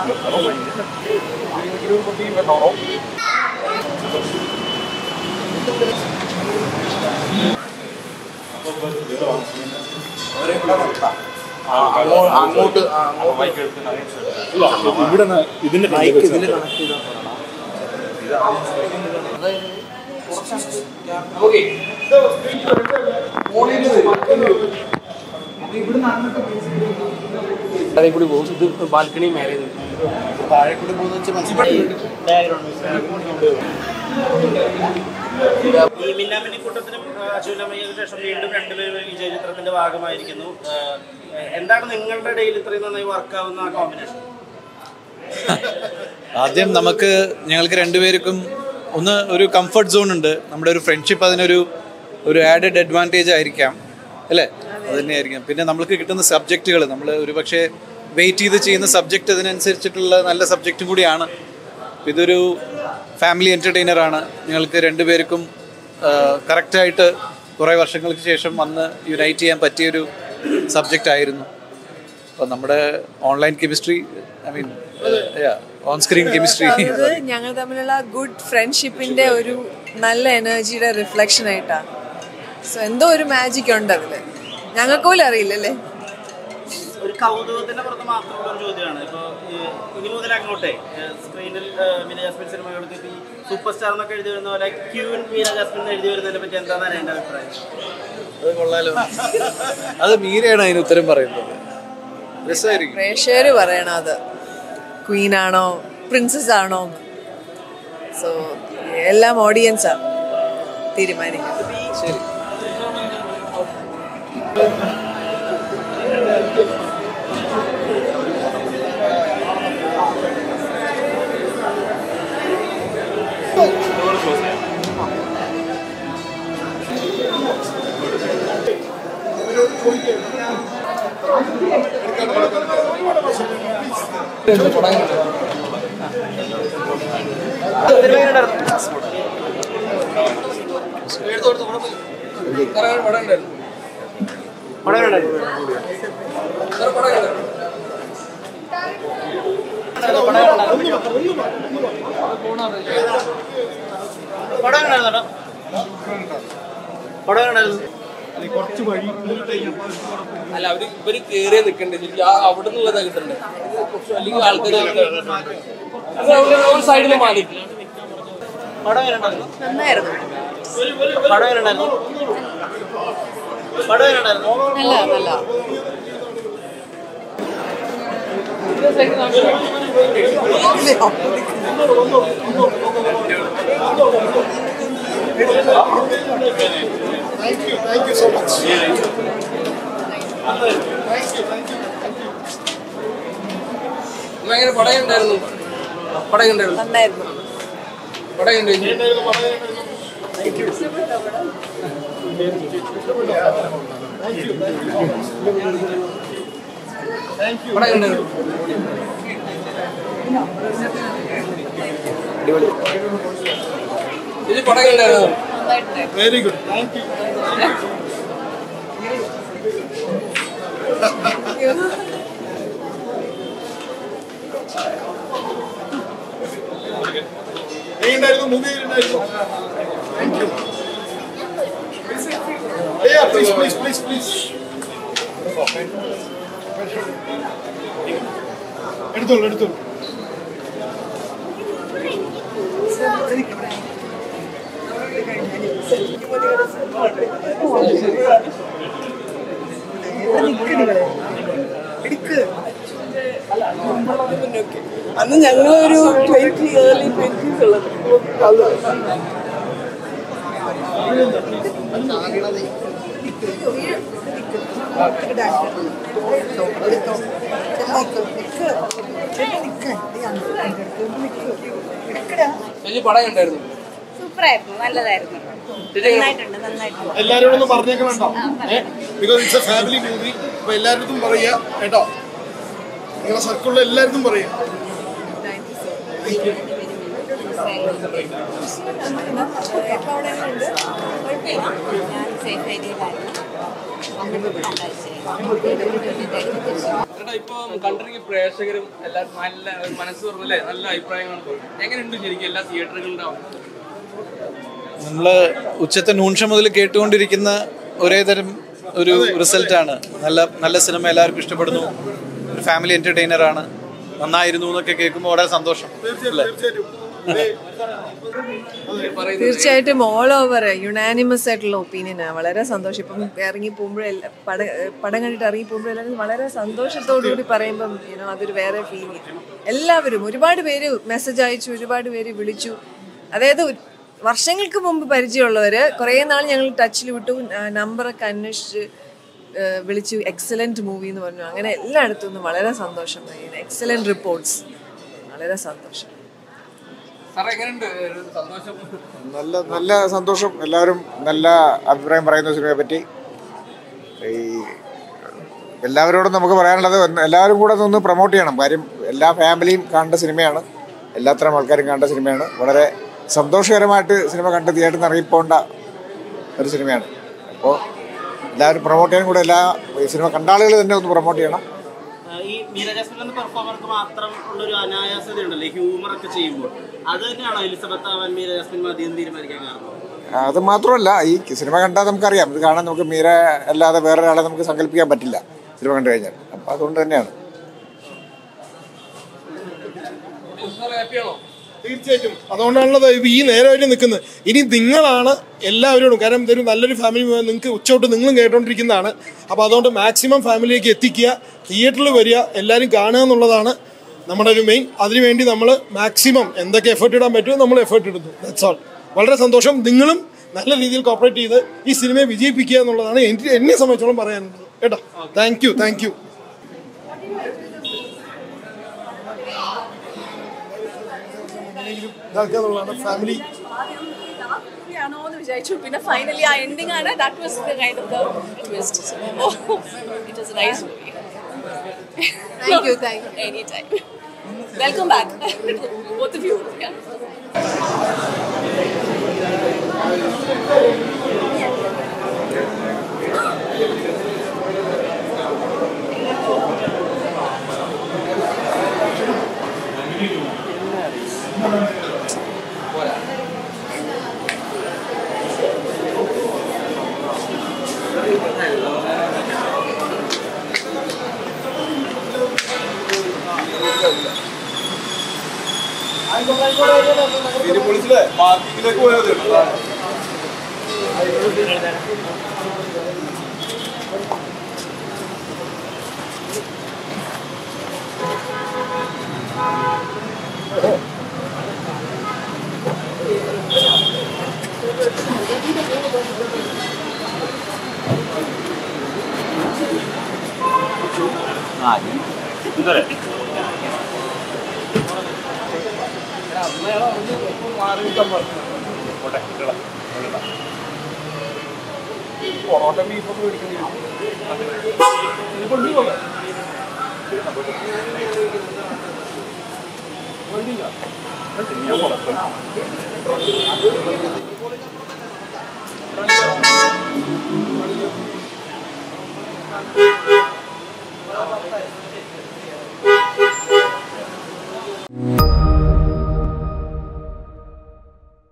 അങ്ങോട്ട് ഇവിടെ ഇതിന്റെ മൈക്ക് ഇതിൽ കണക്ട് ചെയ്താൽ അതിൽ കൂടി പോകും ഇത് ബാൽക്കണി മേലെ താഴെ കൂടി പോകുന്ന വെച്ചാൽ മനസ്സിലായി ഈ മിന്നാമിനി കൂട്ടത്തിനും അശൂലമയ്യക്ക് ശേഷം വീണ്ടും രണ്ടുപേരും ഈ ചരിത്രത്തിന്റെ ഭാഗമായിരിക്കുന്നു ആഹ് എന്താണ് നിങ്ങളുടെ ഇടയിൽ ഇത്രയും നന്നായി വർക്കാവുന്ന ആ കോമ്പിനേഷൻ ആദ്യം നമുക്ക് ഞങ്ങൾക്ക് രണ്ടുപേർക്കും ഒന്ന് ഒരു കംഫർട്ട് സോൺ ഉണ്ട് നമ്മുടെ ഒരു ഫ്രണ്ട്ഷിപ്പ് അതിനൊരു ഒരു ആഡഡ് അഡ്വാൻറ്റേജ് ആയിരിക്കാം അല്ലേ അത് തന്നെയായിരിക്കാം പിന്നെ നമ്മൾക്ക് കിട്ടുന്ന സബ്ജക്റ്റുകൾ നമ്മൾ ഒരു പക്ഷേ വെയിറ്റ് ചെയ്ത് ചെയ്യുന്ന സബ്ജക്റ്റ് അതിനനുസരിച്ചിട്ടുള്ള നല്ല സബ്ജക്റ്റും കൂടിയാണ് അപ്പോൾ ഇതൊരു ഫാമിലി എൻ്റർടൈനർ ആണ് ഞങ്ങൾക്ക് രണ്ടുപേർക്കും കറക്റ്റായിട്ട് കുറേ വർഷങ്ങൾക്ക് ശേഷം വന്ന് യുണൈറ്റ് ചെയ്യാൻ പറ്റിയൊരു സബ്ജക്റ്റ് ആയിരുന്നു അപ്പോൾ നമ്മുടെ online chemistry I mean on screen chemistry ഇത് ഞങ്ങൾ തമ്മിലുള്ള ഗുഡ് ഫ്രണ്ട്ഷിപ്പിന്റെ ഒരു നല്ല എനർജിയുടെ റിഫ്ലക്ഷൻ ആയിട്ടാ സോ എന്തോ ഒരു മാജിക് ഉണ്ട് അതില് ഞങ്ങൾക്ക് പോലും അറിയില്ലല്ലേ ഒരു കൗതുകത്തിന്റെ പുറത്ത് മാത്രമുള്ള ഒരു ചോദ്യമാണ് ഇപ്പോൾ ഇനി മുതൽ അങ്ങോട്ടേ സ്ക്രീനിൽ മീന ജാസ്മിൻ സിനിമകൾക്ക് ഈ സൂപ്പർ സ്റ്റാർ എന്നൊക്കെ എഴുതി വരുന്ന പോലെ ക്യൂൻ മീന ജാസ്മിൻ എന്ന് എഴുതി വരുന്നതിനെ പറ്റി എന്താണ് എൻ്റെ അഭിപ്രായം അത് കൊള്ളാലോ അത് മീരയാണ് അതിന് ഉത്തരം പറയുന്നത് രസമായിരിക്കും പ്രേക്ഷകര് പറയണം അത് ക്വീൻ ആണോ പ്രിൻസസ് ആണോ സോ എല്ലാം ഓഡിയൻസാ തീരുമാനിക്കുന്നത് ശരി പടം ഉണ്ടായിരുന്നോ പടം ഉണ്ടായിരുന്നു അല്ല അവര് ഇവര് കേറിയ നിക്കണ്ടേ ശരിക്കും ആ അവിടെ നിന്ന് പോയതാ കിട്ടണ്ടേ അല്ലെങ്കിൽ ആൾക്കാർ ഒരു സൈഡിൽ മാറി പടം എങ്ങനെ ഉണ്ടായിരുന്നു നന്നായിരുന്നു പടം എങ്ങനെ ഉണ്ടായിരുന്നു പടം എങ്ങനെ ഉണ്ടായിരുന്നു നല്ല നല്ല എങ്ങനെ പടം ഉണ്ടായിരുന്നു പടം ഉണ്ടായിരുന്നു നന്നായിരുന്നു പടം ഉണ്ടായിരുന്നു പടം ഉണ്ടായിരുന്നു ഇത് പടം ഉണ്ടായിരുന്നു വെരി ഗുഡ് താങ്ക് യു എങ്ങനെയുണ്ടായിരുന്നു മൂവി എങ്ങനെയുണ്ടായിരുന്നു thank you please please please please എടുത്തോളൂ എടുത്തോളൂ അന്ന് ഞങ്ങളൊരു ട്വന്റി ഏർലി ട്വന്റീസ് ഉള്ളത് ചേച്ചി പടം ഉണ്ടായിരുന്നു സൂപ്പറായിരുന്നു നല്ലതായിരുന്നു നന്നായിട്ടുണ്ട് നന്നായിട്ടുണ്ട് എല്ലാരോടൊന്നും പറഞ്ഞേക്ക് വേണ്ട because it's a family movie അപ്പൊ എല്ലാവരും പറയുക കേട്ടോ നിങ്ങളുടെ സർക്കിളിൽ എല്ലാവരും പറയുക ഇപ്പൊ അവിടെ എങ്ങനെയുണ്ട് കുഴപ്പമില്ല ഞാൻ സേഫ് ഏരിയയിലായിരുന്നു വന്നിട്ട് രണ്ടാഴ്ചയായി ചേട്ടാ ഇപ്പൊ കണ്ടിരിക്കുന്ന പ്രേക്ഷകരും എല്ലാവരും നല്ല ഒരു മനസ്സ് തുറന്നല്ലേ നല്ല അഭിപ്രായങ്ങളാണ് പറയുന്നത്. എങ്ങനെയുണ്ട് ശരിക്കും എല്ലാ തിയേറ്ററുകളുടെ നമ്മൾ ഉച്ചത്തെ നൂൺഷ മുതൽ കേട്ടുകൊണ്ടിരിക്കുന്ന ഒരേ തരം ഒരു റിസൾട്ടാണ് നല്ല നല്ല സിനിമ എല്ലാവർക്കും ഇഷ്ടപ്പെടുന്നു ഒരു ഫാമിലി എന്റർടൈനർ ആണ് നന്നായിരുന്നു എന്നൊക്കെ കേൾക്കുമ്പോൾ വളരെ സന്തോഷം അല്ലേ തീർച്ചയായിട്ടും ഓൾ ഓവർ യുണാനിമസ് ആയിട്ടുള്ള ഒപ്പീനിയനാണ് വളരെ സന്തോഷം ഇപ്പം ഇറങ്ങി പോകുമ്പോഴെല്ലാം പട പടം കണ്ടിട്ട് ഇറങ്ങി പോകുമ്പോഴെല്ലാവരും വളരെ സന്തോഷത്തോടു കൂടി പറയുമ്പം യുനോ അതൊരു വേറെ ഫീലിംഗ് എല്ലാവരും ഒരുപാട് പേര് മെസ്സേജ് അയച്ചു ഒരുപാട് പേര് വിളിച്ചു അതായത് ഒരു- വർഷങ്ങൾക്ക് മുമ്പ് പരിചയമുള്ളവര് കുറേ നാൾ ഞങ്ങൾ ടച്ചിൽ വിട്ടു നമ്പറൊക്കെ അന്വേഷിച്ച് ഏഹ് വിളിച്ചു എക്സലന്റ് മൂവി എന്ന് പറഞ്ഞു അങ്ങനെ എല്ലായിടത്തും നിന്നും വളരെ സന്തോഷം എക്സലന്റ് റിപ്പോർട്ട്സ് വളരെ സന്തോഷം സാറേ എങ്ങനെയുണ്ട് ഒരു സന്തോഷം നല്ല നല്ല സന്തോഷം എല്ലാവരും നല്ല അഭിപ്രായം പറയുന്ന സിനിമയെ പറ്റി ഈ എല്ലാവരോടും നമുക്ക് പറയാനുള്ളത് ഒന്ന് എല്ലാവരും കൂടെ ഒന്ന് പ്രൊമോട്ട് ചെയ്യണം കാര്യം എല്ലാ ഫാമിലിയും കാണേണ്ട സിനിമയാണ് എല്ലാത്തരം ആൾക്കാരും കാണേണ്ട സിനിമയാണ് വളരെ സന്തോഷകരമായിട്ട് സിനിമ കണ്ട് തിയേറ്ററിൽ നിന്ന് ഇറങ്ങിപ്പോണ്ട ഒരു സിനിമയാണ് അപ്പോൾ എല്ലാവരും പ്രൊമോട്ട് ചെയ്യാൻ കൂടെ എല്ലാ ഈ സിനിമ കണ്ട ആളുകൾ തന്നെ ഒന്ന് പ്രൊമോട്ട് ചെയ്യണം ആ, ഈ മീര ജാസ്മിൻ എന്ന പെർഫോമർക്ക് മാത്രം ഉള്ളൊരു അനായാസത ഉണ്ടല്ലോ ഹ്യൂമർ ഒക്കെ ചെയ്യുമ്പോൾ അത് തന്നെയാണോ എലിസബത്ത് ആവാൻ മീര ജാസ്മിൻ മതി എന്ന് തീരുമാനിക്കാൻ കാരണം അത് മാത്രമല്ല ഈ സിനിമ കണ്ടാൽ നമുക്കറിയാം ഇത് കാണാൻ നമുക്ക് മീര അല്ലാതെ വേറൊരാളെ നമുക്ക് സങ്കല്പിക്കാൻ പറ്റില്ല സിനിമ കണ്ടു കഴിഞ്ഞാൽ അപ്പം അതുകൊണ്ട് തന്നെയാണ് ഹാപ്പിയാണോ തീർച്ചയായിട്ടും അതുകൊണ്ടാണല്ലോ ദാ ഈ നേരമായിട്ട് നിൽക്കുന്നത് ഇനി നിങ്ങളാണ് എല്ലാവരോടും കാരണം ഇതൊരു നല്ലൊരു ഫാമിലി നിങ്ങൾക്ക് ഉച്ചോട്ട് നിങ്ങളും കേട്ടോണ്ടിരിക്കുന്നതാണ് അപ്പോൾ അതുകൊണ്ട് മാക്സിമം ഫാമിലിയിലേക്ക് എത്തിക്കുക തിയേറ്ററിൽ വരിക എല്ലാവരും കാണുക എന്നുള്ളതാണ് നമ്മുടെ ഒരു മെയിൻ അതിനുവേണ്ടി നമ്മൾ മാക്സിമം എന്തൊക്കെ എഫേർട്ട് ഇടാൻ പറ്റുമോ നമ്മൾ എഫേർട്ട് ഇടുന്നു ദാറ്റ്സ് ഓൾ വളരെ സന്തോഷം നിങ്ങളും നല്ല രീതിയിൽ കോപ്പറേറ്റ് ചെയ്ത് ഈ സിനിമയെ വിജയിപ്പിക്കുക എന്നുള്ളതാണ് എനിക്ക് എന്നെ സംബന്ധിച്ചോളം പറയാനുള്ളത് കേട്ടോ താങ്ക് യു താങ്ക് യു ഇതാക്കുക എന്നുള്ളതാണ് ഫാമിലി ആണോ എന്ന് വിചാരിച്ചു പിന്നെ ഫൈനലി ആ എൻഡിങ് ആണ് that was the kind of the twist so it was nice movie thank you thank you any time welcome back both of you ആ